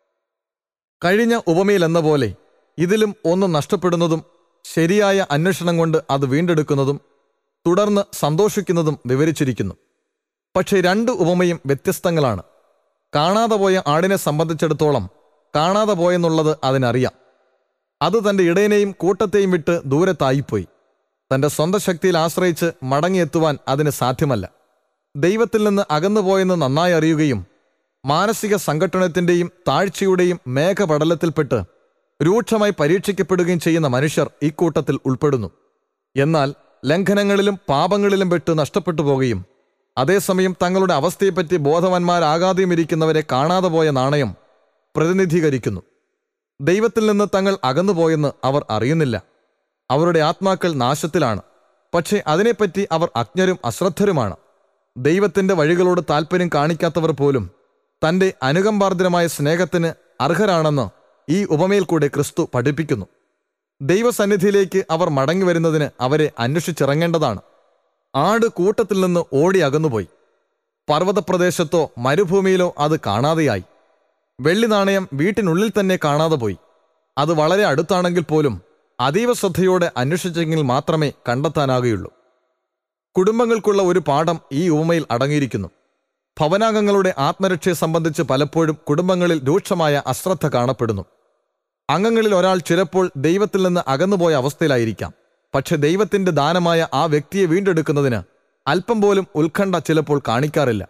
കഴിഞ്ഞ ഉപമയിൽ എന്ന പോലെ ഇതിലും ഒന്ന് നഷ്ടപ്പെടുന്നതും ശരിയായ അന്വേഷണം കൊണ്ട് അത് വീണ്ടെടുക്കുന്നതും തുടർന്ന് സന്തോഷിക്കുന്നതും വിവരിച്ചിരിക്കുന്നു പക്ഷേ രണ്ട് ഉപമയും വ്യത്യസ്തങ്ങളാണ് കാണാതെ പോയ ആടിനെ സംബന്ധിച്ചിടത്തോളം കാണാതെ പോയെന്നുള്ളത് അതിനറിയാം അത് തന്റെ ഇടയനെയും കൂട്ടത്തെയും വിട്ട് ദൂരത്തായിപ്പോയി തന്റെ സ്വന്തം ശക്തിയിൽ ആശ്രയിച്ച് മടങ്ങിയെത്തുവാൻ അതിന് സാധ്യമല്ല ദൈവത്തിൽ നിന്ന് അകന്നുപോയെന്ന് നന്നായി അറിയുകയും മാനസിക സംഘട്ടനത്തിന്റെയും താഴ്ചയുടെയും മേഘപടലത്തിൽപ്പെട്ട് രൂക്ഷമായി പരീക്ഷിക്കപ്പെടുകയും ചെയ്യുന്ന മനുഷ്യർ ഇക്കൂട്ടത്തിൽ ഉൾപ്പെടുന്നു എന്നാൽ ലംഘനങ്ങളിലും പാപങ്ങളിലും പെട്ട് നഷ്ടപ്പെട്ടു പോകുകയും അതേസമയം തങ്ങളുടെ അവസ്ഥയെപ്പറ്റി ബോധവാന്മാരാകാതെയും ഇരിക്കുന്നവരെ കാണാതെ പോയ നാണയം പ്രതിനിധീകരിക്കുന്നു ദൈവത്തിൽ നിന്ന് തങ്ങൾ അകന്നുപോയെന്ന് അവർ അറിയുന്നില്ല അവരുടെ ആത്മാക്കൾ നാശത്തിലാണ് പക്ഷേ അതിനെപ്പറ്റി അവർ അജ്ഞരും അശ്രദ്ധരുമാണ് ദൈവത്തിന്റെ വഴികളോട് താല്പര്യം കാണിക്കാത്തവർ പോലും തന്റെ അനുകമ്പാർദ്രമായ സ്നേഹത്തിന് അർഹരാണെന്ന് ഈ ഉപമയിൽ കൂടെ ക്രിസ്തു പഠിപ്പിക്കുന്നു ദൈവസന്നിധിയിലേക്ക് അവർ മടങ്ങി വരുന്നതിന് അവരെ അന്വേഷിച്ചിറങ്ങേണ്ടതാണ് ആട് കൂട്ടത്തിൽ നിന്ന് ഓടി അകന്നുപോയി പർവ്വതപ്രദേശത്തോ മരുഭൂമിയിലോ അത് കാണാതെയായി വെള്ളി നാണയം വീട്ടിനുള്ളിൽ തന്നെ കാണാതെ പോയി അത് വളരെ അടുത്താണെങ്കിൽ പോലും അതീവ ശ്രദ്ധയോടെ അന്വേഷിച്ചെങ്കിൽ മാത്രമേ കണ്ടെത്താനാകുകയുള്ളൂ കുടുംബങ്ങൾക്കുള്ള ഒരു പാഠം ഈ ഉപമയിൽ അടങ്ങിയിരിക്കുന്നു ഭവനാംഗങ്ങളുടെ ആത്മരക്ഷയെ സംബന്ധിച്ച് പലപ്പോഴും കുടുംബങ്ങളിൽ രൂക്ഷമായ അശ്രദ്ധ കാണപ്പെടുന്നു അംഗങ്ങളിൽ ഒരാൾ ചിലപ്പോൾ ദൈവത്തിൽ നിന്ന് അകന്നുപോയ അവസ്ഥയിലായിരിക്കാം പക്ഷെ ദൈവത്തിന്റെ ദാനമായ ആ വ്യക്തിയെ വീണ്ടെടുക്കുന്നതിന് അല്പം പോലും ഉത്കണ്ഠ ചിലപ്പോൾ കാണിക്കാറില്ല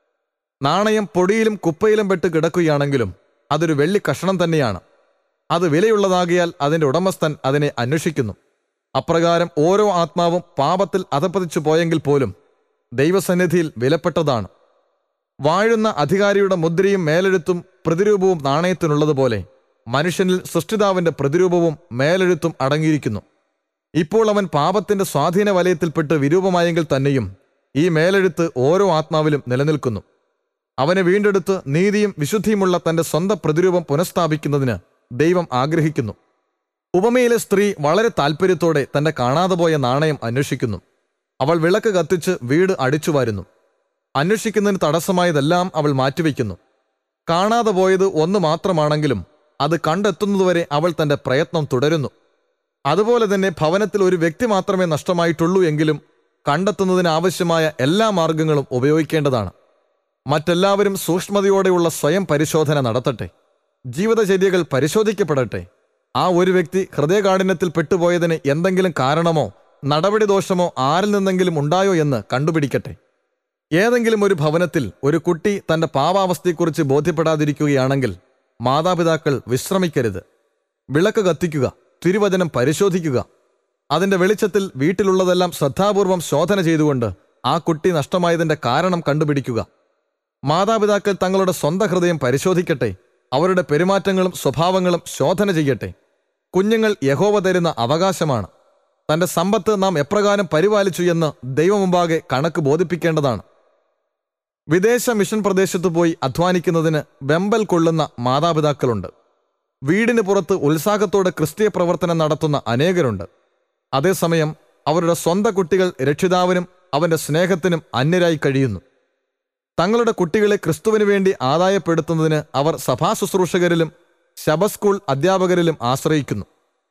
നാണയം പൊടിയിലും കുപ്പയിലും പെട്ട് കിടക്കുകയാണെങ്കിലും അതൊരു വെള്ളി കഷണം തന്നെയാണ് അത് വിലയുള്ളതാകിയാൽ അതിന്റെ ഉടമസ്ഥൻ അതിനെ അന്വേഷിക്കുന്നു അപ്രകാരം ഓരോ ആത്മാവും പാപത്തിൽ അധപ്പതിച്ചു പോയെങ്കിൽ പോലും ദൈവസന്നിധിയിൽ വിലപ്പെട്ടതാണ് വാഴുന്ന അധികാരിയുടെ മുദ്രയും മേലെഴുത്തും പ്രതിരൂപവും നാണയത്തിനുള്ളതുപോലെ മനുഷ്യനിൽ സൃഷ്ടിതാവിന്റെ പ്രതിരൂപവും മേലെഴുത്തും അടങ്ങിയിരിക്കുന്നു ഇപ്പോൾ അവൻ പാപത്തിന്റെ സ്വാധീന വലയത്തിൽപ്പെട്ട് വിരൂപമായെങ്കിൽ തന്നെയും ഈ മേലെഴുത്ത് ഓരോ ആത്മാവിലും നിലനിൽക്കുന്നു അവനെ വീണ്ടെടുത്ത് നീതിയും വിശുദ്ധിയുമുള്ള തന്റെ സ്വന്തം പ്രതിരൂപം പുനഃസ്ഥാപിക്കുന്നതിന് ദൈവം ആഗ്രഹിക്കുന്നു ഉപമയിലെ സ്ത്രീ വളരെ താല്പര്യത്തോടെ തന്റെ കാണാതെ പോയ നാണയം അന്വേഷിക്കുന്നു അവൾ വിളക്ക് കത്തിച്ച് വീട് അടിച്ചുവാരുന്നു അന്വേഷിക്കുന്നതിന് തടസ്സമായതെല്ലാം അവൾ മാറ്റിവെക്കുന്നു കാണാതെ പോയത് ഒന്ന് മാത്രമാണെങ്കിലും അത് കണ്ടെത്തുന്നതുവരെ അവൾ തന്റെ പ്രയത്നം തുടരുന്നു അതുപോലെ തന്നെ ഭവനത്തിൽ ഒരു വ്യക്തി മാത്രമേ നഷ്ടമായിട്ടുള്ളൂ എങ്കിലും കണ്ടെത്തുന്നതിന് ആവശ്യമായ എല്ലാ മാർഗങ്ങളും ഉപയോഗിക്കേണ്ടതാണ് മറ്റെല്ലാവരും സൂക്ഷ്മതയോടെയുള്ള സ്വയം പരിശോധന നടത്തട്ടെ ജീവിതചര്യകൾ പരിശോധിക്കപ്പെടട്ടെ ആ ഒരു വ്യക്തി ഹൃദയകാഠിന്യത്തിൽ പെട്ടുപോയതിന് എന്തെങ്കിലും കാരണമോ നടപടി ദോഷമോ ആരിൽ നിന്നെങ്കിലും ഉണ്ടായോ എന്ന് കണ്ടുപിടിക്കട്ടെ ഏതെങ്കിലും ഒരു ഭവനത്തിൽ ഒരു കുട്ടി തന്റെ പാവാവസ്ഥയെക്കുറിച്ച് ബോധ്യപ്പെടാതിരിക്കുകയാണെങ്കിൽ മാതാപിതാക്കൾ വിശ്രമിക്കരുത് വിളക്ക് കത്തിക്കുക തിരുവചനം പരിശോധിക്കുക അതിന്റെ വെളിച്ചത്തിൽ വീട്ടിലുള്ളതെല്ലാം ശ്രദ്ധാപൂർവം ശോധന ചെയ്തുകൊണ്ട് ആ കുട്ടി നഷ്ടമായതിന്റെ കാരണം കണ്ടുപിടിക്കുക മാതാപിതാക്കൾ തങ്ങളുടെ സ്വന്തം ഹൃദയം പരിശോധിക്കട്ടെ അവരുടെ പെരുമാറ്റങ്ങളും സ്വഭാവങ്ങളും ശോധന ചെയ്യട്ടെ കുഞ്ഞുങ്ങൾ യഹോവ തരുന്ന അവകാശമാണ് തന്റെ സമ്പത്ത് നാം എപ്രകാരം പരിപാലിച്ചു എന്ന് ദൈവമുമ്പാകെ കണക്ക് ബോധിപ്പിക്കേണ്ടതാണ് വിദേശ മിഷൻ പ്രദേശത്ത് പോയി അധ്വാനിക്കുന്നതിന് വെമ്പൽ കൊള്ളുന്ന മാതാപിതാക്കളുണ്ട് വീടിന് പുറത്ത് ഉത്സാഹത്തോടെ ക്രിസ്തീയ പ്രവർത്തനം നടത്തുന്ന അനേകരുണ്ട് അതേസമയം അവരുടെ സ്വന്തം കുട്ടികൾ രക്ഷിതാവിനും അവന്റെ സ്നേഹത്തിനും അന്യരായി കഴിയുന്നു തങ്ങളുടെ കുട്ടികളെ ക്രിസ്തുവിന് വേണ്ടി ആദായപ്പെടുത്തുന്നതിന് അവർ സഭാ ശുശ്രൂഷകരിലും ശബസ്കൂൾ അധ്യാപകരിലും ആശ്രയിക്കുന്നു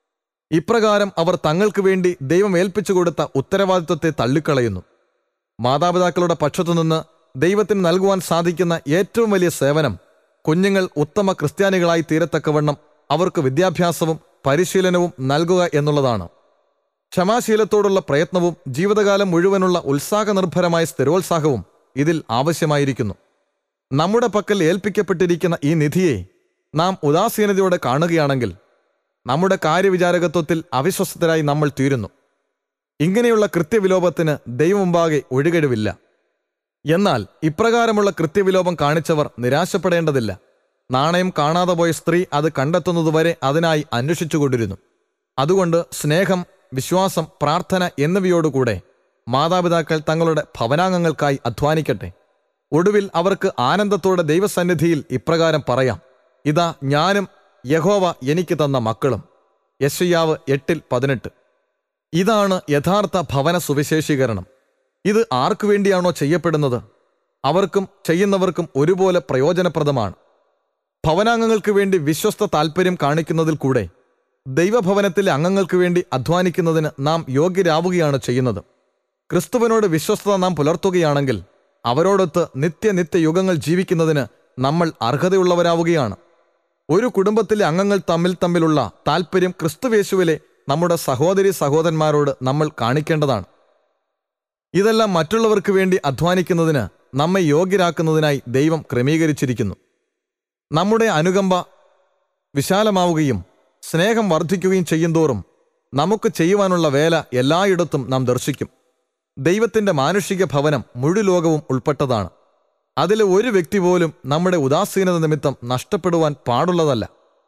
ഇപ്രകാരം അവർ തങ്ങൾക്ക് വേണ്ടി ദൈവം ഏൽപ്പിച്ചു കൊടുത്ത ഉത്തരവാദിത്വത്തെ തള്ളിക്കളയുന്നു മാതാപിതാക്കളുടെ പക്ഷത്തുനിന്ന് ദൈവത്തിന് നൽകുവാൻ സാധിക്കുന്ന ഏറ്റവും വലിയ സേവനം കുഞ്ഞുങ്ങൾ ഉത്തമ ക്രിസ്ത്യാനികളായി തീരത്തക്കവണ്ണം അവർക്ക് വിദ്യാഭ്യാസവും പരിശീലനവും നൽകുക എന്നുള്ളതാണ് ക്ഷമാശീലത്തോടുള്ള പ്രയത്നവും ജീവിതകാലം മുഴുവനുള്ള ഉത്സാഹനിർഭരമായ സ്ഥിരോത്സാഹവും ഇതിൽ ആവശ്യമായിരിക്കുന്നു നമ്മുടെ പക്കൽ ഏൽപ്പിക്കപ്പെട്ടിരിക്കുന്ന ഈ നിധിയെ നാം ഉദാസീനതയോടെ കാണുകയാണെങ്കിൽ നമ്മുടെ കാര്യവിചാരകത്വത്തിൽ അവിശ്വസ്തരായി നമ്മൾ തീരുന്നു ഇങ്ങനെയുള്ള കൃത്യവിലോപത്തിന് ദൈവമുമ്പാകെ ഒഴുകഴിവില്ല എന്നാൽ ഇപ്രകാരമുള്ള കൃത്യവിലോപം കാണിച്ചവർ നിരാശപ്പെടേണ്ടതില്ല നാണയം കാണാതെ പോയ സ്ത്രീ അത് കണ്ടെത്തുന്നതുവരെ അതിനായി അന്വേഷിച്ചുകൊണ്ടിരുന്നു അതുകൊണ്ട് സ്നേഹം വിശ്വാസം പ്രാർത്ഥന എന്നിവയോടുകൂടെ മാതാപിതാക്കൾ തങ്ങളുടെ ഭവനാംഗങ്ങൾക്കായി അധ്വാനിക്കട്ടെ ഒടുവിൽ അവർക്ക് ആനന്ദത്തോടെ ദൈവസന്നിധിയിൽ ഇപ്രകാരം പറയാം ഇതാ ഞാനും യഹോവ എനിക്ക് തന്ന മക്കളും യശയ്യാവ് എട്ടിൽ പതിനെട്ട് ഇതാണ് യഥാർത്ഥ ഭവന സുവിശേഷീകരണം ഇത് ആർക്കു വേണ്ടിയാണോ ചെയ്യപ്പെടുന്നത് അവർക്കും ചെയ്യുന്നവർക്കും ഒരുപോലെ പ്രയോജനപ്രദമാണ് ഭവനാംഗങ്ങൾക്ക് വേണ്ടി വിശ്വസ്ത താൽപ്പര്യം കാണിക്കുന്നതിൽ കൂടെ ദൈവഭവനത്തിലെ അംഗങ്ങൾക്ക് വേണ്ടി അധ്വാനിക്കുന്നതിന് നാം യോഗ്യരാവുകയാണ് ചെയ്യുന്നത് ക്രിസ്തുവിനോട് വിശ്വസ്തത നാം പുലർത്തുകയാണെങ്കിൽ അവരോടൊത്ത് നിത്യനിത്യ യുഗങ്ങൾ ജീവിക്കുന്നതിന് നമ്മൾ അർഹതയുള്ളവരാവുകയാണ് ഒരു കുടുംബത്തിലെ അംഗങ്ങൾ തമ്മിൽ തമ്മിലുള്ള താൽപ്പര്യം ക്രിസ്തുവേശുവിലെ നമ്മുടെ സഹോദരി സഹോദരന്മാരോട് നമ്മൾ കാണിക്കേണ്ടതാണ് ഇതെല്ലാം മറ്റുള്ളവർക്ക് വേണ്ടി അധ്വാനിക്കുന്നതിന് നമ്മെ യോഗ്യരാക്കുന്നതിനായി ദൈവം ക്രമീകരിച്ചിരിക്കുന്നു നമ്മുടെ അനുകമ്പ വിശാലമാവുകയും സ്നേഹം വർദ്ധിക്കുകയും ചെയ്യുന്തോറും നമുക്ക് ചെയ്യുവാനുള്ള വേല എല്ലായിടത്തും നാം ദർശിക്കും ദൈവത്തിന്റെ മാനുഷിക ഭവനം മുഴുലോകവും ഉൾപ്പെട്ടതാണ് അതിലെ ഒരു വ്യക്തി പോലും നമ്മുടെ ഉദാസീനത നിമിത്തം നഷ്ടപ്പെടുവാൻ പാടുള്ളതല്ല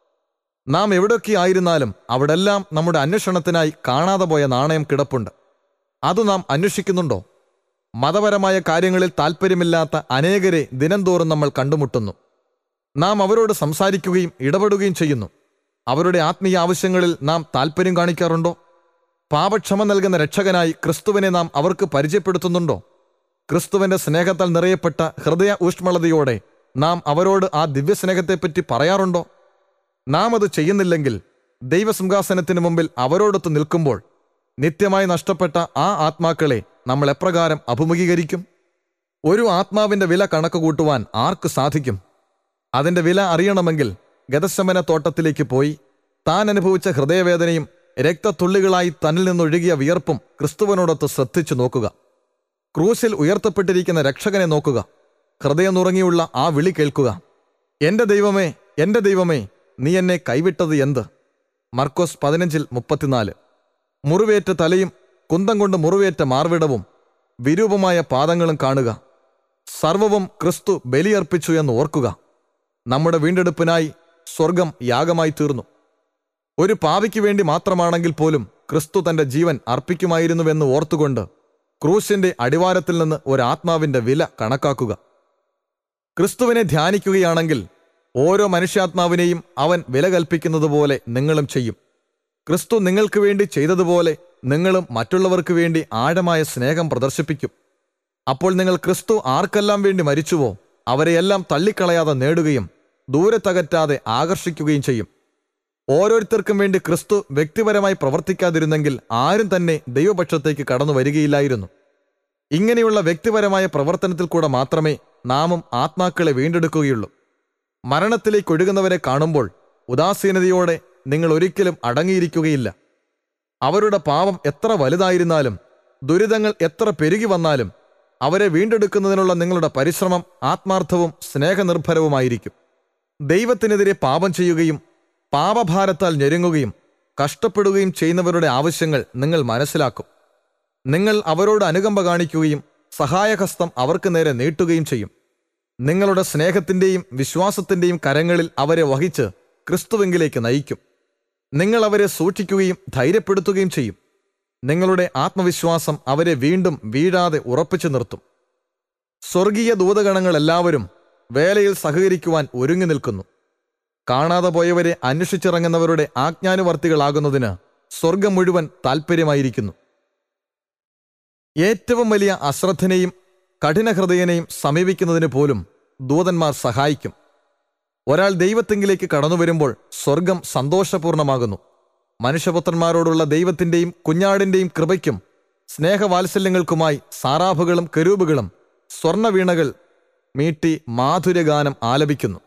നാം എവിടെയൊക്കെ ആയിരുന്നാലും അവിടെല്ലാം നമ്മുടെ അന്വേഷണത്തിനായി കാണാതെ പോയ നാണയം കിടപ്പുണ്ട് അത് നാം അന്വേഷിക്കുന്നുണ്ടോ മതപരമായ കാര്യങ്ങളിൽ താല്പര്യമില്ലാത്ത അനേകരെ ദിനംതോറും നമ്മൾ കണ്ടുമുട്ടുന്നു നാം അവരോട് സംസാരിക്കുകയും ഇടപെടുകയും ചെയ്യുന്നു അവരുടെ ആത്മീയ ആവശ്യങ്ങളിൽ നാം താല്പര്യം കാണിക്കാറുണ്ടോ പാപക്ഷമ നൽകുന്ന രക്ഷകനായി ക്രിസ്തുവിനെ നാം അവർക്ക് പരിചയപ്പെടുത്തുന്നുണ്ടോ ക്രിസ്തുവിന്റെ സ്നേഹത്താൽ നിറയപ്പെട്ട ഹൃദയ ഊഷ്മളതയോടെ നാം അവരോട് ആ ദിവ്യസ്നേഹത്തെപ്പറ്റി പറയാറുണ്ടോ നാം അത് ചെയ്യുന്നില്ലെങ്കിൽ ദൈവസിംഹാസനത്തിന് മുമ്പിൽ അവരോടൊത്ത് നിൽക്കുമ്പോൾ നിത്യമായി നഷ്ടപ്പെട്ട ആ ആത്മാക്കളെ നമ്മൾ എപ്രകാരം അഭിമുഖീകരിക്കും ഒരു ആത്മാവിന്റെ വില കണക്ക് കൂട്ടുവാൻ ആർക്ക് സാധിക്കും അതിന്റെ വില അറിയണമെങ്കിൽ ഗതശമന തോട്ടത്തിലേക്ക് പോയി താൻ അനുഭവിച്ച ഹൃദയവേദനയും രക്തത്തുള്ളികളായി തന്നിൽ നിന്നൊഴുകിയ വിയർപ്പും ക്രിസ്തുവിനോടൊത്ത് ശ്രദ്ധിച്ചു നോക്കുക ക്രൂശിൽ ഉയർത്തപ്പെട്ടിരിക്കുന്ന രക്ഷകനെ നോക്കുക ഹൃദയം നുറങ്ങിയുള്ള ആ വിളി കേൾക്കുക എന്റെ ദൈവമേ എന്റെ ദൈവമേ നീ എന്നെ കൈവിട്ടത് എന്ത് മർക്കോസ് പതിനഞ്ചിൽ മുപ്പത്തിനാല് മുറിവേറ്റ തലയും കുന്തം കൊണ്ട് മുറിവേറ്റ മാർവിടവും വിരൂപമായ പാദങ്ങളും കാണുക സർവവും ക്രിസ്തു ബലിയർപ്പിച്ചു എന്ന് ഓർക്കുക നമ്മുടെ വീണ്ടെടുപ്പിനായി സ്വർഗം യാഗമായി തീർന്നു ഒരു പാവിക്ക് വേണ്ടി മാത്രമാണെങ്കിൽ പോലും ക്രിസ്തു തന്റെ ജീവൻ അർപ്പിക്കുമായിരുന്നുവെന്ന് ഓർത്തുകൊണ്ട് ക്രൂശിന്റെ അടിവാരത്തിൽ നിന്ന് ഒരാത്മാവിന്റെ വില കണക്കാക്കുക ക്രിസ്തുവിനെ ധ്യാനിക്കുകയാണെങ്കിൽ ഓരോ മനുഷ്യാത്മാവിനെയും അവൻ വില കൽപ്പിക്കുന്നത് പോലെ നിങ്ങളും ചെയ്യും ക്രിസ്തു നിങ്ങൾക്ക് വേണ്ടി ചെയ്തതുപോലെ നിങ്ങളും മറ്റുള്ളവർക്ക് വേണ്ടി ആഴമായ സ്നേഹം പ്രദർശിപ്പിക്കും അപ്പോൾ നിങ്ങൾ ക്രിസ്തു ആർക്കെല്ലാം വേണ്ടി മരിച്ചുവോ അവരെയെല്ലാം തള്ളിക്കളയാതെ നേടുകയും ദൂരെ തകറ്റാതെ ആകർഷിക്കുകയും ചെയ്യും ഓരോരുത്തർക്കും വേണ്ടി ക്രിസ്തു വ്യക്തിപരമായി പ്രവർത്തിക്കാതിരുന്നെങ്കിൽ ആരും തന്നെ ദൈവപക്ഷത്തേക്ക് കടന്നു വരികയില്ലായിരുന്നു ഇങ്ങനെയുള്ള വ്യക്തിപരമായ പ്രവർത്തനത്തിൽ കൂടെ മാത്രമേ നാമും ആത്മാക്കളെ വീണ്ടെടുക്കുകയുള്ളൂ മരണത്തിലേക്ക് ഒഴുകുന്നവരെ കാണുമ്പോൾ ഉദാസീനതയോടെ നിങ്ങൾ ഒരിക്കലും അടങ്ങിയിരിക്കുകയില്ല അവരുടെ പാപം എത്ര വലുതായിരുന്നാലും ദുരിതങ്ങൾ എത്ര പെരുകി വന്നാലും അവരെ വീണ്ടെടുക്കുന്നതിനുള്ള നിങ്ങളുടെ പരിശ്രമം ആത്മാർത്ഥവും സ്നേഹനിർഭരവുമായിരിക്കും ദൈവത്തിനെതിരെ പാപം ചെയ്യുകയും പാപഭാരത്താൽ ഞെരുങ്ങുകയും കഷ്ടപ്പെടുകയും ചെയ്യുന്നവരുടെ ആവശ്യങ്ങൾ നിങ്ങൾ മനസ്സിലാക്കും നിങ്ങൾ അവരോട് അനുകമ്പ കാണിക്കുകയും സഹായഹസ്തം അവർക്ക് നേരെ നീട്ടുകയും ചെയ്യും നിങ്ങളുടെ സ്നേഹത്തിന്റെയും വിശ്വാസത്തിന്റെയും കരങ്ങളിൽ അവരെ വഹിച്ച് ക്രിസ്തുവെങ്കിലേക്ക് നയിക്കും നിങ്ങൾ അവരെ സൂക്ഷിക്കുകയും ധൈര്യപ്പെടുത്തുകയും ചെയ്യും നിങ്ങളുടെ ആത്മവിശ്വാസം അവരെ വീണ്ടും വീഴാതെ ഉറപ്പിച്ചു നിർത്തും സ്വർഗീയ ദൂതഗണങ്ങൾ എല്ലാവരും വേലയിൽ സഹകരിക്കുവാൻ ഒരുങ്ങി നിൽക്കുന്നു കാണാതെ പോയവരെ അന്വേഷിച്ചിറങ്ങുന്നവരുടെ ആജ്ഞാനുവർത്തികളാകുന്നതിന് സ്വർഗം മുഴുവൻ താൽപ്പര്യമായിരിക്കുന്നു ഏറ്റവും വലിയ അശ്രദ്ധനെയും കഠിനഹൃദയനെയും സമീപിക്കുന്നതിന് പോലും ദൂതന്മാർ സഹായിക്കും ഒരാൾ ദൈവത്തെങ്കിലേക്ക് കടന്നു വരുമ്പോൾ സ്വർഗം സന്തോഷപൂർണമാകുന്നു മനുഷ്യപുത്രന്മാരോടുള്ള ദൈവത്തിന്റെയും കുഞ്ഞാടിന്റെയും കൃപയ്ക്കും സ്നേഹവാത്സല്യങ്ങൾക്കുമായി സാറാഭുകളും കരൂപുകളും സ്വർണവീണകൾ മീട്ടി മാധുര്യഗാനം ആലപിക്കുന്നു